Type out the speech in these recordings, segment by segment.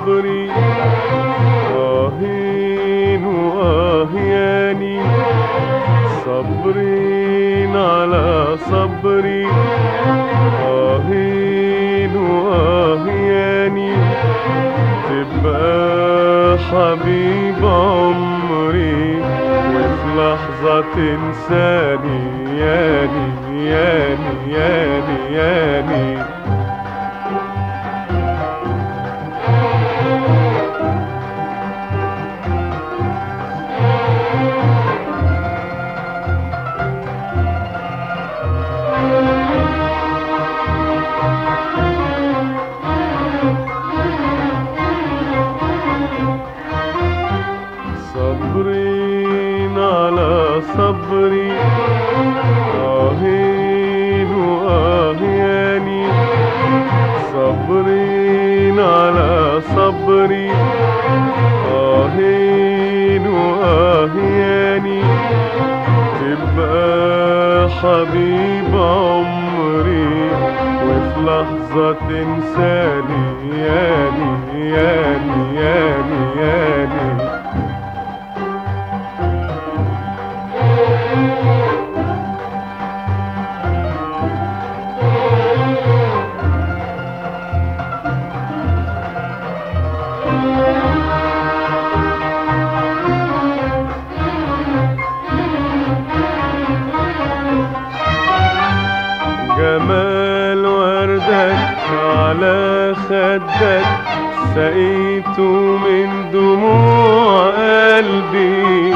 صبري آهين وآهياني صبرين على صبري آهين وآهياني تبقى حبيب عمري وفي لحظة تنساني ياني ياني ياني ياني صبرين على صبري آهين وآهياني صبرين على صبري آهين وآهياني تبقى حبيب عمري وفي لحظة تنساني ياني ياني ياني ياني جمال وردك على خدك سقيت من دموع قلبي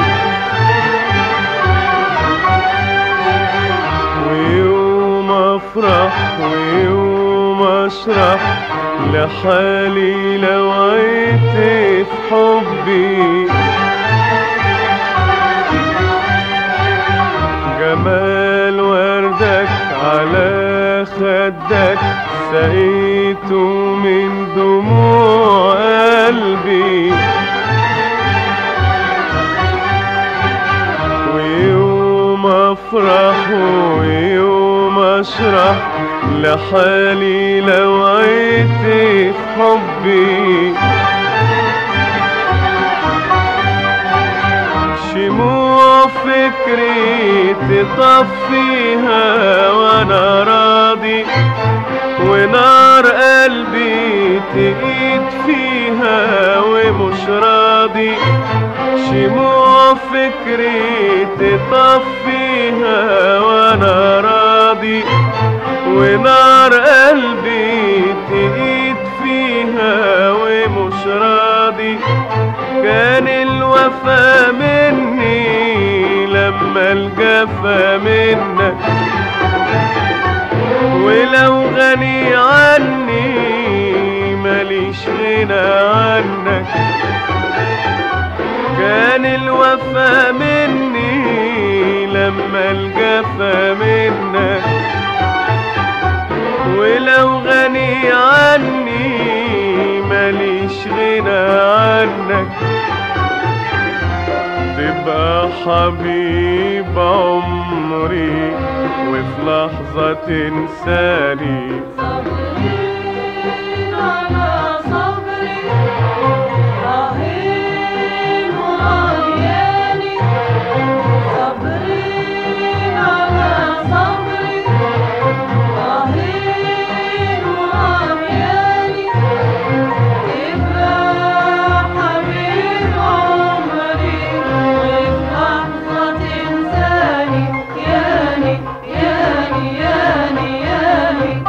ويوم افرح ويوم اشرح لحالي لو عيت في حبي جمال وردك على خدك سقيت من دموع قلبي ويوم افرح ويوم اشرح لحالي لو عيت في حبي شموع فكري تطفيها وانا راضي ونار قلبي تقيد فيها ومش راضي شموع فكري تطفيها وانا راضي ونار قلبي تقيد فيها ومش راضي كان الوفا مني لما الجفا منك ولو غني عني ماليش غنى عنك كان الوفا مني لما الجفا منك ولو غني عني ماليش غنى عنك تبقى حبيب عمري وفي لحظة تنساني صبرين على صبري رهين وعياني صبرين على صبري رهين وعياني تبقى حبيب عمري وفي لحظة تنساني ياني ياني ياني ياني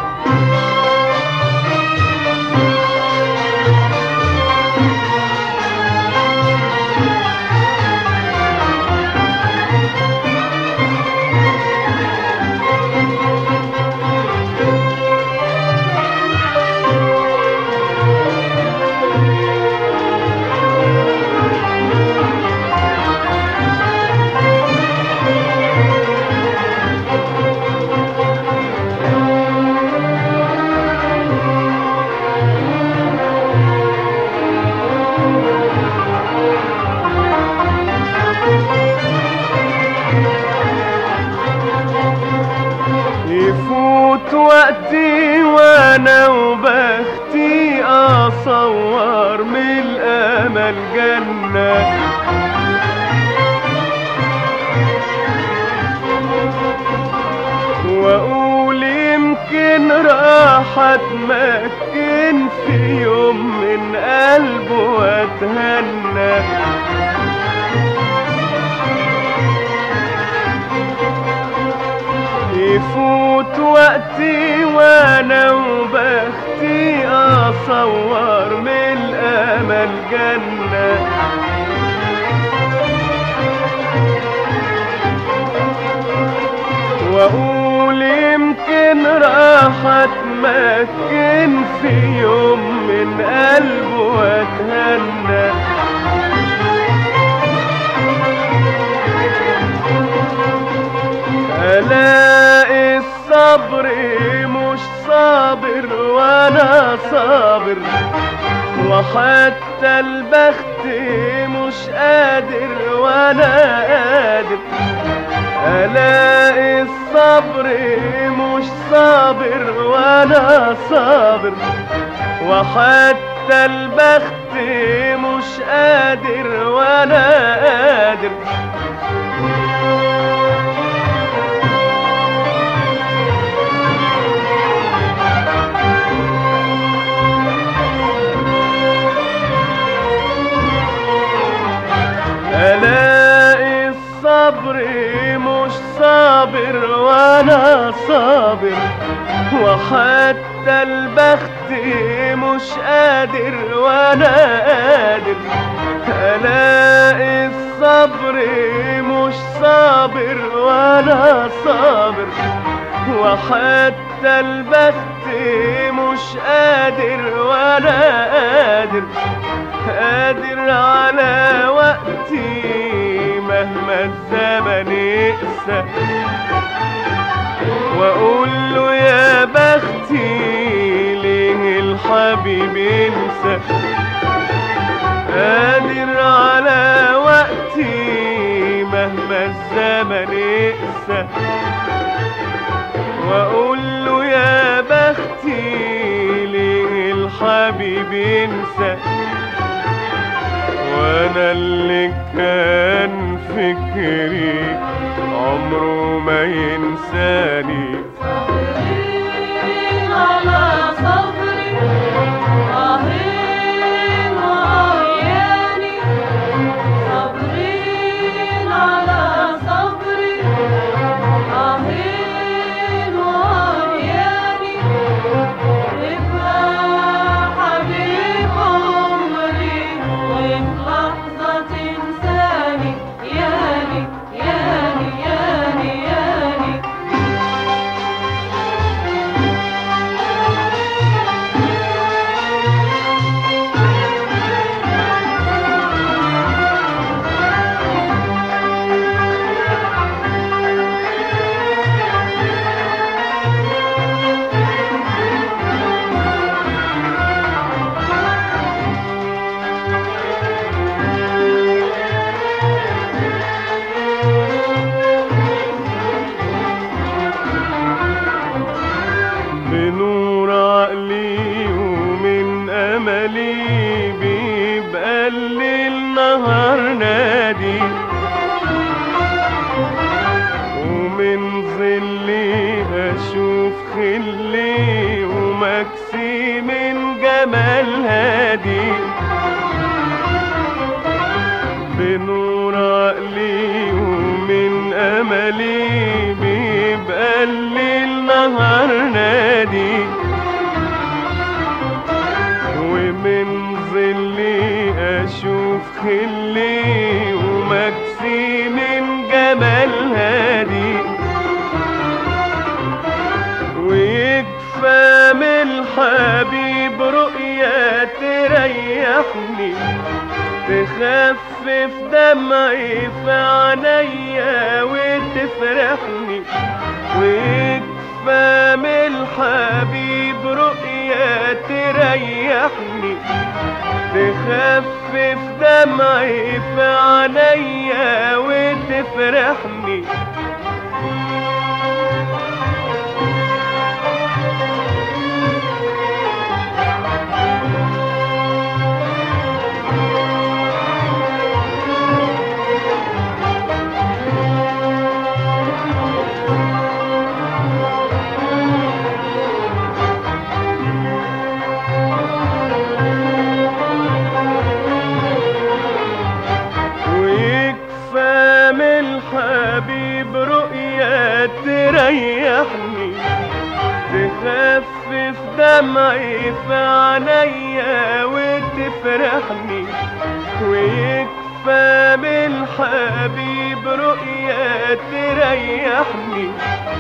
يفوت وقتي وانا وبختي اصور هتمكن في يوم من قلبه واتهنى يفوت وقتي وانا وبختي اصور من الامل جنه واقول يمكن راح اتمكن في يوم من قلبه واتهنى الاقي الصبر مش صابر وانا صابر وحتى البخت مش قادر وانا قادر الاقي الصبر مش صابر وانا صابر وحتى البخت مش قادر وانا قادر الاقي الصبر مش صابر وانا صابر وحتى البخت مش قادر وانا قادر الاقي الصبر مش صابر وانا صابر وحتى البخت مش قادر وانا قادر قادر على وقتي مهما الزمن يقسى واقول له يا بختي ليه الحبيب ينسى قادر على وقتي مهما الزمن يقسى واقول له يا بختي ليه الحبيب ينسى وانا اللي كان فكري عمره ما ينساني صابرين على صبري آهين وعياني صابرين على صبري آهين وعياني ابقى حبيب عمري وفي لحظة تنساني ياني ياني ياني ياني بنور عقلي ومن املي بيبقى الليل نهار نادي ومن ظلي اشوف خلي ومكسي من جمال هادي بنور عقلي ومن املي بيبقى الليل نهار نادي ومن ظلي اشوف خلي ومكسي من جمال هادي ويكفى من الحبيب رؤيا تريحني تخفف دمعي في عينيا وتفرحني ويكفى من الحبيب رؤيا تريحني تخفف دمعي في عينيا وتفرحني تريحني تخفف دمعي في عينيا وتفرحني ويكفى من حبيب رؤيا تريحني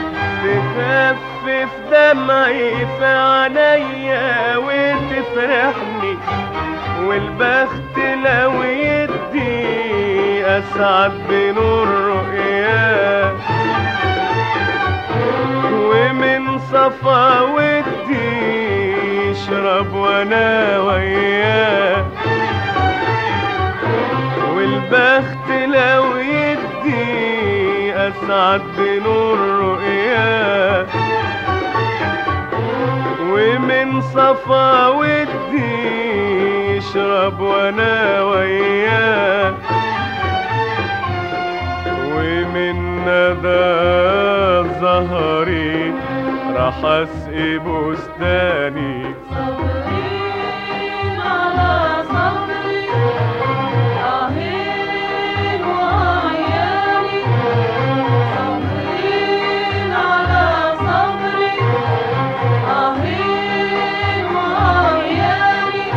تخفف دمعي في عينيا وتفرحني والبخت لو يدي اسعد بنور رؤياه ومن صفا ودي اشرب وانا وياه والبخت لو يدي اسعد بنور رؤياه ومن صفا ودي اشرب وانا وياه ومن ندى زهري راح اسقي بستاني صابرين على صبري آهين وعيالي صابرين على صبري آهين وعيالي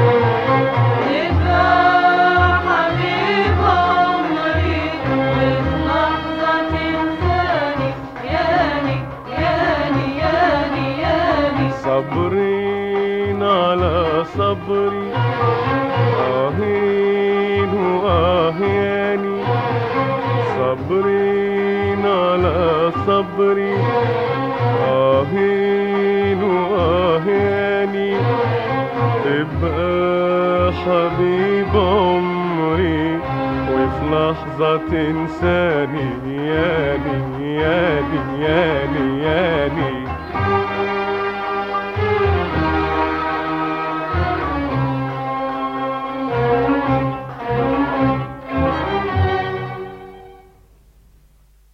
تبقى حبيب عمري وفي لحظة تنساني ياني ياني ياني ياني صبرين على صبري آهين وآهياني صبرين على صبري آهين وآهياني تبقى حبيب عمري وفي لحظة تنساني ياني ياني ياني ياني